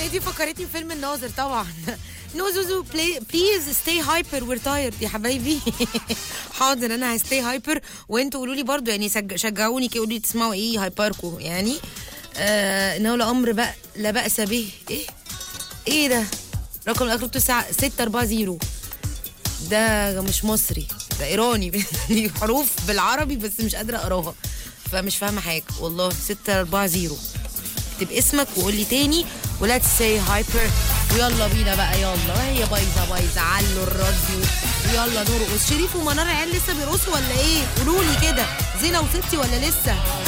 الاغنيه دي فكرتني بفيلم الناظر طبعا نو زوزو بليز ستي هايبر وير تايرد يا حبايبي حاضر انا هستي هايبر وانتوا قولوا لي برضو يعني سج- شجعوني كده قولوا لي تسمعوا ايه هايبركو يعني آه انه لامر بقى لا باس به ايه ايه ده رقم الاخر تسعة ستة أربعة زيرو ده مش مصري ده ايراني حروف بالعربي بس مش قادره اقراها فمش فاهمه حاجه والله 640 اكتب اسمك وقول لي تاني ولا تسي هايبر ويلا بينا بقى يلا هي بايظه بايظه علوا الراديو ويلا نرقص شريف ومنار العيال لسه بيرقصوا ولا ايه قولوا لي كده زينه وستي ولا لسه